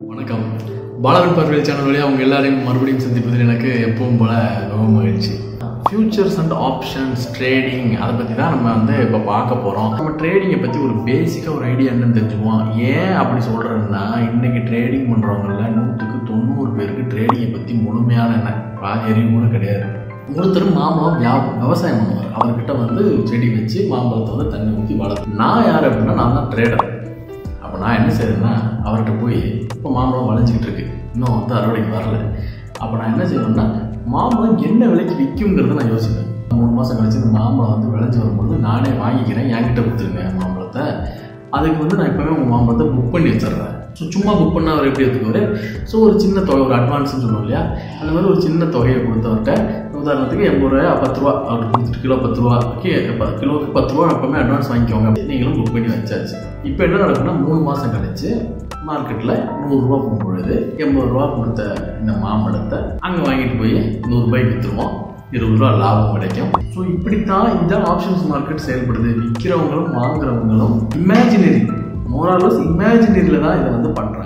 வணக்கம் பாலவன் பார்வையில் சேனல் வழியாக அவங்க எல்லாரையும் மறுபடியும் சந்திப்பதில் எனக்கு எப்பவும் போல மிகவும் மகிழ்ச்சி ஃபியூச்சர்ஸ் அண்ட் ஆப்ஷன்ஸ் ட்ரேடிங் அதை பற்றி தான் நம்ம வந்து இப்போ பார்க்க போகிறோம் நம்ம ட்ரேடிங்கை பற்றி ஒரு பேசிக்காக ஒரு ஐடியா என்னன்னு தெரிஞ்சுக்குவோம் ஏன் அப்படி சொல்கிறேன்னா இன்றைக்கி ட்ரேடிங் பண்ணுறவங்கள நூற்றுக்கு தொண்ணூறு பேருக்கு ட்ரேடிங்கை பற்றி முழுமையான என்ன பாதி அறிவு கூட கிடையாது ஒருத்தர் மாம்பழம் வியா விவசாயம் பண்ணுவார் அவர்கிட்ட வந்து செடி வச்சு மாம்பழத்தை வந்து தண்ணி ஊற்றி வளர்த்து நான் யார் அப்படின்னா நான் தான் ட்ரேடர் அப்போ நான் என்ன செய்யறேன்னா அவர்கிட்ட போய் இப்போ மாம்பழம் வளைஞ்சிக்கிட்டு இருக்கு இன்னும் வந்து அறுவடைக்கு வரல அப்போ நான் என்ன செய்வேன்னா மாம்பழம் என்ன விலைக்கு விற்குங்கிறத நான் யோசிப்பேன் மூணு மாதம் கழிச்சு இந்த மாம்பழம் வந்து விளைஞ்சி வரும்பொழுது நானே வாங்கிக்கிறேன் என்கிட்ட கொடுத்துருங்க மாம்பழத்தை அதுக்கு வந்து நான் இப்போவே உங்கள் மாம்பழத்தை புக் பண்ணி வச்சிடுறேன் ஸோ சும்மா புக் பண்ணால் அவர் எப்படி எடுத்துக்குவார் ஸோ ஒரு சின்ன தொகை ஒரு அட்வான்ஸ்னு சொல்லுவோம் இல்லையா அந்த மாதிரி ஒரு சின்ன தொகையை கொடுத்தவர்கிட்ட உதாரணத்துக்கு எண்பது ரூபாய் பத்து ரூபா அவருக்கு கொடுத்துட்டு கிலோ பத்து ரூபாய்க்கு ப- கிலோவுக்கு பத்து ரூபா எப்பவுமே அட்வான்ஸ் வாங்கிக்கோங்க நீங்களும் புக் பண்ணி வச்சாச்சு இப்போ என்ன நடக்குன்னா மூணு மாதம் கழிச்சு மார்க்கெட்டில் நூறுரூவா போகும்பொழுது எண்பது ரூபா கொடுத்த இந்த மாம்பழத்தை அங்கே வாங்கிட்டு போய் நூறுரூபாய்க்கு விற்றுருவோம் இருபது ரூபா லாபம் கிடைக்கும் ஸோ இப்படித்தான் இந்த ஆப்ஷன்ஸ் மார்க்கெட் செயல்படுது விற்கிறவங்களும் வாங்குறவங்களும் இமேஜினரி மோராலஸ் இமேஜினரியில் தான் இதை வந்து பண்ணுறாங்க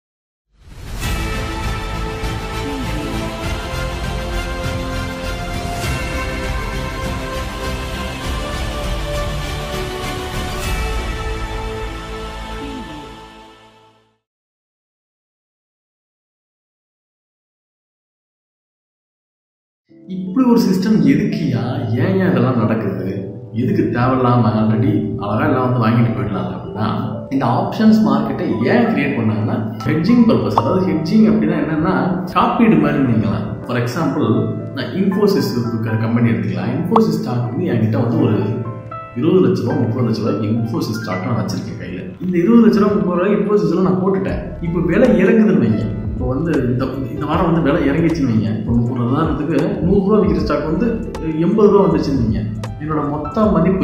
இப்படி ஒரு சிஸ்டம் எதுக்குயா ஏன் ஏன் இதெல்லாம் நடக்குது எதுக்கு தேவையில்லாம ஆல்ரெடி அழகா எல்லாம் வந்து வாங்கிட்டு போயிடலாம் அப்படின்னா இந்த ஆப்ஷன்ஸ் மார்க்கெட்டை ஏன் கிரியேட் பண்ணாங்கன்னா ஹெட்ஜிங் பர்பஸ் அதாவது ஹெட்ஜிங் அப்படின்னா என்னன்னா காப்பீடு மாதிரி நீங்களாம் ஃபார் எக்ஸாம்பிள் நான் இன்ஃபோசிஸ் கம்பெனி எடுத்துக்கலாம் இன்ஃபோசிஸ் ஸ்டாக் வந்து என்கிட்ட வந்து ஒரு இருபது லட்ச ரூபா முப்பது லட்ச ரூபாய்க்கு இன்ஃபோசிஸ் ஸ்டாக் நான் வச்சிருக்கேன் கையில் இந்த இருபது லட்ச ரூபா முப்பது ரூபாய் இன்ஃபோசிஸ்ல நான் போட்டுட்டேன் இப்போ விலை இறங்குதுன்னு வைங்க இப்போ வந்து இந்த இந்த வாரம் வந்து விலை இறங்கிச்சுன்னு வைங்க இப்போ ஒரு உதாரணத்துக்கு நூறுரூவா விற்கிற ஸ்டாக் வந்து எண்பது ரூபா வந்துச்சுன்னு வைங்க என்னோட மொத்த மதிப்பு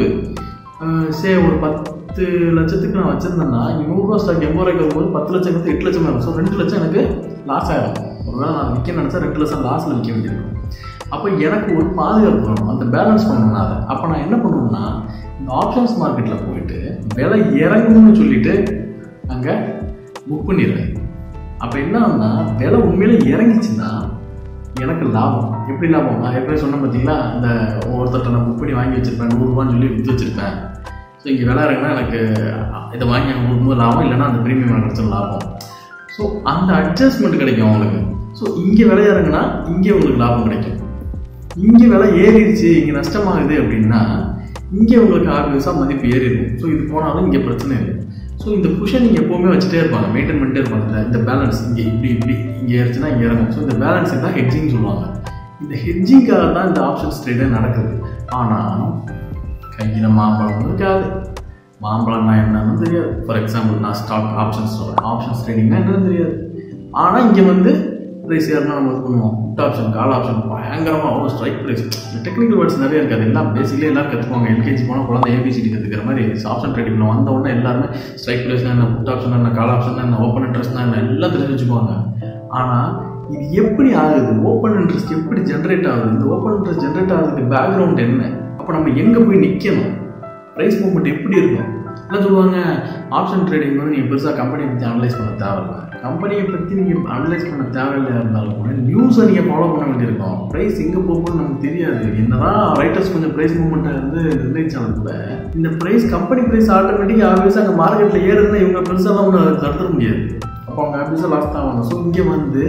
சே ஒரு பத்து லட்சத்துக்கு நான் வச்சிருந்தேன்னா இங்க நூறுரூவா ஸ்டாக் எண்பது ரூபாய்க்கு வரும்போது பத்து லட்சம் வந்து எட்டு லட்சம் ஆகும் ஸோ ரெண்டு லட்சம் எனக்கு லாஸ் ஆகிடும் ஒருவேளை நான் விற்க நினச்சா ரெண்டு லட்சம் லாஸில் விற்க வேண்டியிருக்கும் அப்போ எனக்கு ஒரு பாதுகாப்பு வேணும் அந்த பேலன்ஸ் பண்ணணும் அதை அப்போ நான் என்ன பண்ணணும்னா இந்த ஆப்ஷன்ஸ் மார்க்கெட்டில் போயிட்டு விலை இறங்கும்னு சொல்லிட்டு அங்கே புக் பண்ணிடுவேன் அப்போ என்ன ஆகும்னா விலை உண்மையில இறங்கிச்சுன்னா எனக்கு லாபம் எப்படி லாபம் நான் எப்பயும் சொன்னேன் பார்த்தீங்களா இந்த ஒருத்தர்கிட்ட நான் புக் பண்ணி வாங்கி வச்சிருப்பேன் நூறுரூவான்னு சொல்லி விற்று வச்சிருப்பேன் ஸோ இங்கே விலை இறங்குனா எனக்கு இதை வாங்கி அங்கே கொடுக்கும்போது லாபம் இல்லைன்னா அந்த ப்ரீமியம் எனக்கு கிடைச்ச லாபம் ஸோ அந்த அட்ஜஸ்ட்மெண்ட் கிடைக்கும் அவங்களுக்கு ஸோ இங்கே விலை இறங்குனா இங்கே உங்களுக்கு லாபம் கிடைக்கும் இங்கே விலை ஏறிடுச்சு இங்கே நஷ்டமாகுது அப்படின்னா இங்கே உங்களுக்கு ஆப்வியஸாக மதிப்பு ஏறிடும் ஸோ இது போனாலும் இங்கே பிரச்சனை இல்லை ஸோ இந்த புஷை நீங்கள் எப்போவுமே வச்சுட்டே இருப்பாங்க மெயின்டைன் பண்ணிட்டே இருப்பாங்க இந்த- இந்த பேலன்ஸ் இங்கே இப்படி இப்படி இங்கே ஏறிச்சுன்னா இங்கே இறங்கும் ஸோ இந்த பேலன்ஸுக்கு தான் ஹெட்ஜிங் சொல்லுவாங்க இந்த ஹெட்ஜிங்காக தான் இந்த ஆப்ஷன்ஸ் ட்ரேடே நடக்குது ஆனால் கையில் மாம்பழம் இருக்காது மாம்பழம்னா என்னன்னு தெரியாது ஃபார் எக்ஸாம்பிள் நான் ஸ்டாக் ஆப்ஷன்ஸ் சொல்கிறேன் ஆப்ஷன்ஸ் ட்ரேடிங்னா என்னன்னு தெரியாது ஆனால் இங்கே வந்து ப்ரைஸ் ஏறினா நம்ம இது பண்ணுவோம் புட் ஆப்ஷன் கால் ஆப்ஷன் பயங்கரமாக அவ்வளோ ஸ்ட்ரைக் ப்ரைஸ் டெக்னிக்கல் வேர்ட்ஸ் நிறைய இருக்காது எல்லாம் பேசிக்கலி எல்லாரும் கற்றுக்குவாங்க எல்கேஜி போனால் குழந்தை ஏபிசிடி கற்றுக்கிற மாதிரி ஆப்ஷன் ட்ரேடிங்கில் வந்த உடனே எல்லாருமே ஸ்ட்ரைக் ப்ரைஸ்னா என்ன புட் ஆப்ஷன் என்ன கால் ஆப்ஷன் என்ன ஓப்பன் இன்ட்ரெஸ்ட்னா என்ன எல்லாம் தெரிஞ்சு வச்சுக்குவாங்க ஆனால் இது எப்படி ஆகுது ஓப்பன் இன்ட்ரெஸ்ட் எப்படி ஜென்ரேட் ஆகுது இந்த ஓப்பன் இன்ட்ரெஸ்ட் ஜென்ரேட் ஆகுதுக்கு பேக்ரவுண்ட் என்ன அப்போ நம்ம எங்கே போய் நிற்கணும் ப்ரைஸ் மூவ்மெண்ட் எப்படி இருக்கும் என்ன சொல்லுவாங்க ஆப்ஷன் ட்ரேடிங் வந்து நீங்கள் பெருசாக கம்பெனியை பற்றி அனலைஸ் பண்ண தேவையில்ல கம்பெனியை பற்றி நீங்கள் அனலைஸ் பண்ண தேவையில்லையா இருந்தாலும் கூட நியூஸை நீங்கள் ஃபாலோ பண்ண வேண்டியிருக்கும் ப்ரைஸ் எங்கே போகும்னு நமக்கு தெரியாது என்னதான் ரைட்டர்ஸ் கொஞ்சம் ப்ரைஸ் மூவ்மெண்ட்டை வந்து நிர்ணயிச்சாலும் கூட இந்த ப்ரைஸ் கம்பெனி ப்ரைஸ் ஆட்டோமேட்டிக்காக ஆப்வியஸாக அங்கே மார்க்கெட்டில் ஏறுதுன்னா இவங்க பெருசாக ஒன்று தடுத்துட முடியாது அப்போ அவங்க ஆப்வியஸாக லாஸ் தான் ஆகணும் ஸோ இங்கே வந்து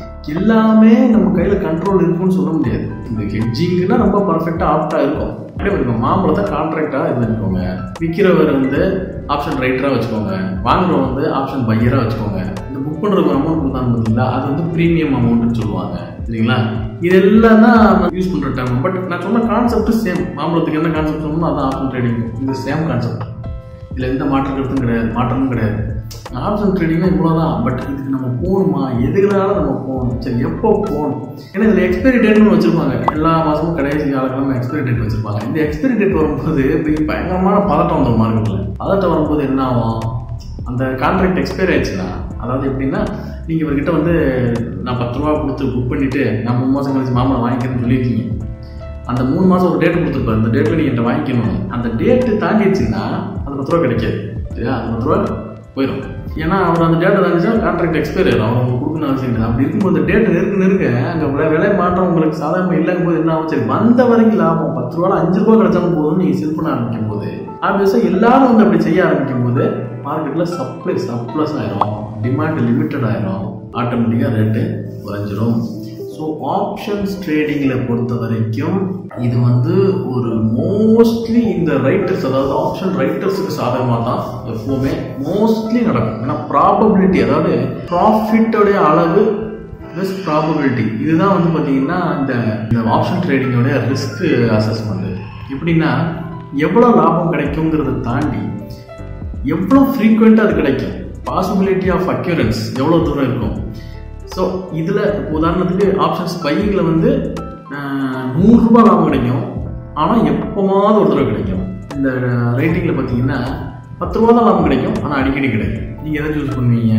எல்லாமே நம்ம கையில் கண்ட்ரோல் இருக்குன்னு சொல்ல முடியாது இந்த ஹெட்ஜிங்னா ரொம்ப பர்ஃபெக்டாக ஆப்டாக இருக்கும் அப்படியே வச்சுக்கோங்க மாம்பழத்தை கான்ட்ராக்டாக இது பண்ணிக்கோங்க விற்கிறவர் வந்து ஆப்ஷன் ரைட்டராக வச்சுக்கோங்க வாங்குறவங்க வந்து ஆப்ஷன் பையராக வச்சுக்கோங்க இந்த புக் பண்ணுறதுக்கு ஒரு அமௌண்ட் கொடுத்தாங்க பார்த்தீங்களா அது வந்து ப்ரீமியம் அமௌண்ட்னு சொல்லுவாங்க சரிங்களா இதெல்லாம் தான் யூஸ் பண்ணுற டைம் பட் நான் சொன்ன கான்செப்ட் சேம் மாம்பழத்துக்கு என்ன கான்செப்ட் சொல்லணும் அதான் ஆப்ஷன் ட்ரேடிங் இது சேம் கான்செப்ட் இதில் எந்த மாற்றம் கருத்தும் கிடையாது மாற்றமும் கிடையாது ஆப்ஷன் ட்ரேடிங்னா இவ்வளோ தான் பட் இதுக்கு நம்ம போகணுமா எதுக்குனால நம்ம போகணும் சரி எப்போ போகணும் ஏன்னா இதில் எக்ஸ்பைரி டேட்னு வச்சுருப்பாங்க எல்லா மாதமும் கடைசி காலக்கிழமை எக்ஸ்பைரி டேட் வச்சுருப்பாங்க இந்த எக்ஸ்பைரி டேட் வரும்போது இப்படி பயங்கரமான பதட்டம் வந்துடும் மார்க்கெட்டில் பதட்டம் வரும்போது என்ன ஆகும் அந்த கான்ட்ராக்ட் எக்ஸ்பைரி ஆயிடுச்சுன்னா அதாவது எப்படின்னா நீங்கள் இவர்கிட்ட வந்து நான் பத்து ரூபா கொடுத்து புக் பண்ணிவிட்டு நான் மூணு மாதம் கழிச்சு மாம்பழம் வாங்கிக்கிறேன்னு சொல்லியிருக்கீங்க அந்த மூணு மாதம் ஒரு டேட் கொடுத்துருப்பாரு அந்த டேட்டில் நீங்கள் என்கிட்ட வாங்கிக்கணும் அந்த டேட்டு தாண்டிடுச்சுன்னா அந்த பத்து ரூபா கிடைக்காது சரியா அந்த பத்து ரூபா போயிடும் ஏன்னா அவர் அந்த டேட்டை இருந்துச்சா கான்ட்ராக்ட் எக்ஸ்பைர் ஆயிடும் அவங்க கொடுக்கணும் அவசியம் இல்லை அப்படி இருக்கும்போது அந்த டேட் நெருங்க நெருங்க அங்கே விலை விலை மாற்றம் உங்களுக்கு சாதாரண இல்லைங்கும் போது என்ன ஆகும் சரி வந்த வரைக்கும் லாபம் பத்து ரூபா அஞ்சு ரூபா கிடைச்சாலும் போதும்னு நீங்கள் செல் பண்ண ஆரம்பிக்கும் போது ஆப்வியஸாக எல்லாரும் வந்து அப்படி செய்ய ஆரம்பிக்கும் போது மார்க்கெட்டில் சப்ளை சப்ளஸ் ஆயிரும் டிமாண்ட் லிமிட்டட் ஆயிரும் ஆட்டோமேட்டிக்காக ரேட்டு குறைஞ்சிரும் ஸோ ஆப்ஷன்ஸ் ட்ரேடிங்கில் பொறுத்த வரைக்கும் இது வந்து ஒரு மோஸ்ட்லி இந்த ரைட்டர்ஸ் அதாவது ஆப்ஷன் ரைட்டர்ஸுக்கு சாதகமாக தான் எப்போவுமே மோஸ்ட்லி நடக்கும் ஏன்னா ப்ராபபிலிட்டி அதாவது ப்ராஃபிட்டோடைய அளவு ப்ளஸ் ப்ராபபிலிட்டி இதுதான் வந்து பார்த்தீங்கன்னா இந்த இந்த ஆப்ஷன் ட்ரேடிங்கோடைய ரிஸ்க் அசஸ்மெண்ட் எப்படின்னா எவ்வளோ லாபம் கிடைக்குங்கிறத தாண்டி எவ்வளோ ஃப்ரீக்வெண்ட்டாக அது கிடைக்கும் பாசிபிலிட்டி ஆஃப் அக்யூரன்ஸ் எவ்வளோ தூரம் இருக்கும் ஸோ இதில் உதாரணத்துக்கு ஆப்ஷன்ஸ் பையிங்கில் வந்து நூறுரூபா லாபம் கிடைக்கும் ஆனால் எப்போமாவது ஒரு தடவை கிடைக்கும் இந்த ரேட்டிங்கில் பார்த்தீங்கன்னா பத்து ரூபா தான் லாபம் கிடைக்கும் ஆனால் அடிக்கடி கிடைக்கும் நீங்கள் எதை சூஸ் பண்ணுவீங்க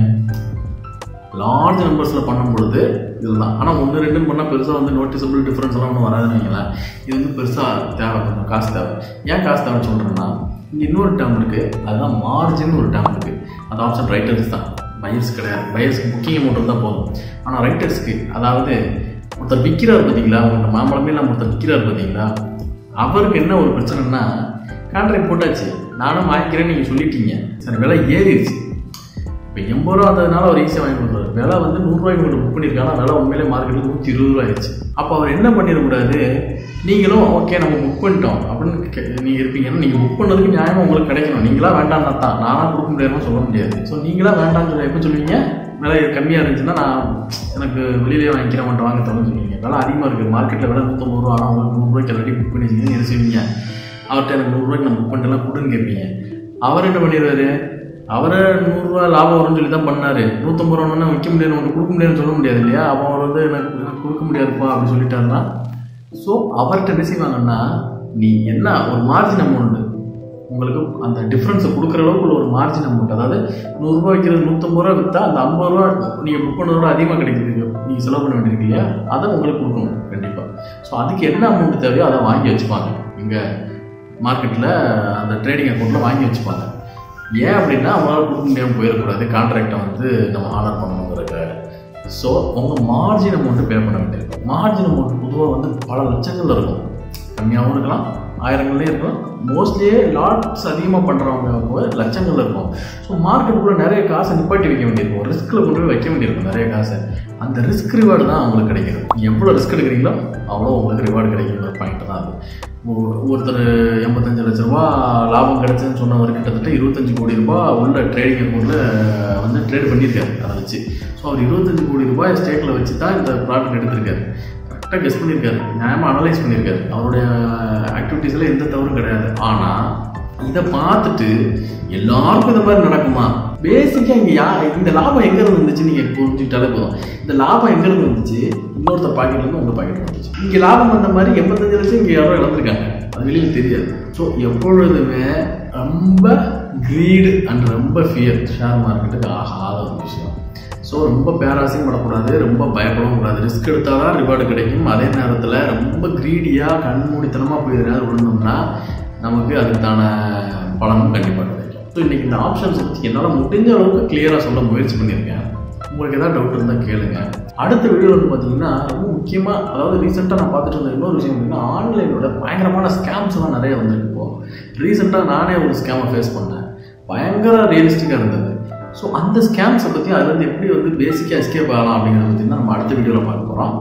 லார்ஜ் நம்பர்ஸில் பண்ணும் பொழுது இதுதான் ஆனால் ஒன்று ரெண்டுன்னு பண்ணால் பெருசாக வந்து நோட்டிசபிள் டிஃப்ரென்ஸ் எல்லாம் ஒன்றும் வராதுன்னு வைங்களேன் இது வந்து பெருசாக தேவை கொஞ்சம் காசு தேவை ஏன் காசு தேவைன்னு சொல்கிறேன்னா இங்கே இன்னொரு டேம் இருக்குது அதுதான் மார்ஜின் ஒரு டேம் இருக்குது அது ஆப்ஷன் ரைட்டர்ஸ் தான் பையர்ஸ் கிடையாது பையர்ஸ்க்கு புக்கிங் அமௌண்ட் தான் போதும் ஆனால் ரைட்டர்ஸ்க்கு அதாவது ஒருத்தர் விற்கிறார் பார்த்தீங்களா உங்கள்கிட்ட மாம்பழமே இல்லாமல் ஒருத்தர் விற்கிறார் பார்த்தீங்களா அவருக்கு என்ன ஒரு பிரச்சனைனா கான்ட்ராக்ட் போட்டாச்சு நானும் வாங்கிக்கிறேன்னு நீங்கள் சொல்லிட்டீங்க சரி விலை ஏறிடுச்சு இப்போ எண்பது ரூபா வந்ததுனால அவர் ஈஸியாக வாங்கி கொடுத்தாரு விலை வந்து நூறுரூவாய்க்கு உங்களுக்கு புக் பண்ணியிருக்காங்க விலை உண்மையிலே மார்க்கெட்டில் நூற்றி இருபது ரூபா ஆயிடுச்சு அப்போ அவர் என்ன பண்ணிடக்கூடாது நீங்களும் ஓகே நம்ம புக் பண்ணிட்டோம் அப்படின்னு கே- நீங்கள் இருப்பீங்கன்னா நீங்கள் புக் பண்ணதுக்கு நியாயமாக உங்களுக்கு கிடைக்கணும் நீங்களா வேண்டாம்னா தான் நானாக கொடுக்க முடியாதுன்னு சொல்ல முடியாது ஸோ நீங்களா வேண்டாம்னு சொல்லி எப்போ சொல்லுவீங்க விலை கம்மியாக இருந்துச்சுன்னா நான் எனக்கு வெளியிலே வாங்கிக்கிறேன் மட்டும் வாங்க தரணும்னு சொல்லுவீங்க விலை அதிகமாக இருக்குது மார்க்கெட்டில் விலை நூற்றம்பது ரூபா ஆனால் உங்களுக்கு நூறுரூவாய்க்கு ஆல்ரெடி புக் பண்ணி வச்சிருக்கீங்க என்ன செய்வீங்க அவர்கிட்ட எனக்கு நூறுரூவாய்க்கு நான் புக் பண்ணிட்டுலாம் கொடுன்னு கேட்பீங்க அவர் என்ன பண்ணிடுவாரு அவரை நூறுரூவா லாபம் வரும்னு சொல்லி தான் பண்ணாரு நூற்றம்பது ரூபான்னு விற்க முடியாது உனக்கு கொடுக்க முடியாதுன்னு சொல்ல முடியாது இல்லையா அப்போ அவர் வந்து எனக்கு எனக்கு கொடுக்க முடியாதுப்பா அப்படின்னு சொல்லிட்டாருன்னா ஸோ அவர்கிட்ட என்ன செய்வாங்கன்னா நீ என்ன ஒரு மார்ஜின் அமௌண்ட் உங்களுக்கு அந்த டிஃப்ரென்ஸை கொடுக்குற அளவுக்கு உள்ள ஒரு மார்ஜின் அமௌண்ட் அதாவது நூறுரூவா வைக்கிறது நூற்றம்பது ரூபா விற்றா அந்த ஐம்பது ரூபா நீங்கள் புக் பண்ணதோட அதிகமாக கிடைக்குது நீங்கள் செலவு பண்ண வேண்டியிருக்கு இல்லையா அதை உங்களுக்கு கொடுக்கணும் கண்டிப்பாக ஸோ அதுக்கு என்ன அமௌண்ட் தேவையோ அதை வாங்கி வச்சுப்பாங்க இங்கே மார்க்கெட்டில் அந்த ட்ரேடிங் அக்கௌண்ட்டில் வாங்கி வச்சுப்பாங்க ஏன் அப்படின்னா அவங்களால கொடுக்க முடியாமல் போயிடக்கூடாது கான்ட்ராக்டை வந்து நம்ம ஆனர் பண்ணணுங்கிறதுக்காக ஸோ உங்கள் மார்ஜின் அமௌண்ட்டு பே பண்ண வேண்டியிருக்கும் மார்ஜின் அமௌண்ட் பொதுவாக வந்து பல லட்சங்கள்ல இருக்கும் கம்மியாகவும் இருக்கலாம் ஆயிரங்கள்லேயும் இருக்கலாம் மோஸ்ட்லியே லாட்ஸ் அதிகமாக பண்ணுறவங்க போய் லட்சங்கள்ல இருக்கும் ஸோ மார்க்கெட்டுக்குள்ளே நிறைய காசை நிப்பாட்டி வைக்க வேண்டியிருக்கும் ரிஸ்கில் கொண்டு போய் வைக்க வேண்டியிருக்கும் நிறைய காசை அந்த ரிஸ்க் ரிவார்டு தான் அவங்களுக்கு கிடைக்கும் நீங்கள் எவ்வளோ ரிஸ்க் எடுக்கிறீங்களோ அவ்வளோ உங்களுக்கு ரிவார்டு கிடைக்குங்கிற பாயிண்ட் தான் அது ஒ- ஒருத்தர் எண்பத்தஞ்சு லட்ச ரூபா லாபம் கிடைச்சதுன்னு சொன்னவர் கிட்டத்தட்ட இருபத்தஞ்சு கோடி ரூபாய் உள்ள ட்ரேடிங் அக்கௌண்ட்டில் வந்து ட்ரேட் பண்ணியிருக்காரு அதை வச்சு ஸோ அவர் இருபத்தஞ்சு கோடி ரூபாய் ஸ்டேக்கில் வச்சு தான் இந்த ப்ராடக்ட் எடுத்திருக்காரு கரெக்டாக கெஸ் பண்ணியிருக்காரு நியாயமாக அனலைஸ் பண்ணியிருக்காரு அவருடைய ஆக்டிவிட்டீஸில் எந்த தவறும் கிடையாது ஆனால் இதை பார்த்துட்டு எல்லாருக்கும் இந்த மாதிரி நடக்குமா பேசிக்காக இங்கே யா இந்த லாபம் எங்கேருந்து வந்துச்சு நீங்கள் புரிஞ்சுக்கிட்டாலே போதும் இந்த லாபம் எங்கேருந்து வந்துச்சு இன்னொருத்த பாக்கெட்லேருந்து உங்கள் பாக்கெட் வந்துச்சு இங்கே லாபம் வந்த மாதிரி எண்பத்தஞ்சு லட்சம் இங்கே யாரோ இழந்திருக்காங்க அது வெளியில் தெரியாது ஸோ எப்பொழுதுமே ரொம்ப க்ரீடு அண்ட் ரொம்ப ஃபியர் ஷேர் மார்க்கெட்டுக்கு ஆகாத ஒரு விஷயம் ஸோ ரொம்ப பேராசையும் படக்கூடாது ரொம்ப பயப்படவும் கூடாது ரிஸ்க் எடுத்தால் தான் ரிவார்டு கிடைக்கும் அதே நேரத்தில் ரொம்ப க்ரீடியாக கண்மூடித்தனமாக போய் எதாவது விழுந்தோம்னா நமக்கு அதுக்கான பலனும் கண்டிப்பாக கிடைக்கும் ஸோ இன்றைக்கி இந்த ஆப்ஷன்ஸ் பற்றி என்னால் முடிஞ்ச அளவுக்கு கிளியராக சொல்ல முயற்சி பண்ணியிருக்கேன் உங்களுக்கு ஏதாவது டவுட் இருந்தால் கேளுங்க அடுத்த வீடியோ வந்து பார்த்தீங்கன்னா ரொம்ப முக்கியமாக அதாவது ரீசெண்டாக நான் பார்த்துட்டு இருந்த இன்னொரு விஷயம் அப்படின்னா ஆன்லைனோட பயங்கரமான ஸ்கேம்ஸ் எல்லாம் நிறைய வந்திருக்கு இப்போ ரீசெண்டாக நானே ஒரு ஸ்கேமை ஃபேஸ் பண்ணேன் பயங்கர ரியலிஸ்டிக்காக இருந்தது ஸோ அந்த ஸ்கேம்ஸை பற்றி அதுலேருந்து எப்படி வந்து பேசிக்காக எஸ்கேப் ஆகலாம் அப்படிங்கிறத பற்றி தான் நம்ம அடுத்த வீடியோவில் பார்க்க போகிறோம்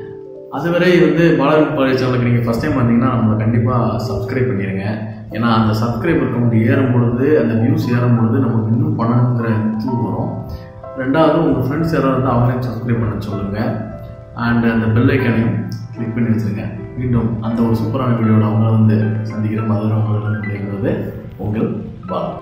அதுவரை வந்து பாலகன் பாலி சேனலுக்கு நீங்கள் ஃபஸ்ட் டைம் வந்தீங்கன்னா நம்மளை கண்டிப்பாக சப்ஸ்கிரைப் பண்ணிடுங்க ஏன்னா அந்த சப்ஸ்கிரைபர் கவுண்ட் ஏறும் பொழுது அந்த வியூஸ் ஏறும் பொழுது நமக்கு இன்னும் பண்ணணுங்கிற இது வரும் ரெண்டாவது உங்கள் ஃப்ரெண்ட்ஸ் யாராவது இருந்தால் அவங்களையும் சப்ஸ்கிரைப் பண்ண சொல்லுங்கள் அண்ட் அந்த பெல் ஐக்கானையும் கிளிக் பண்ணி வச்சுருங்க மீண்டும் அந்த ஒரு சூப்பரான வீடியோட அவங்கள வந்து சந்திக்கிற மாதிரி உங்களிடம் உங்கள் பாலன்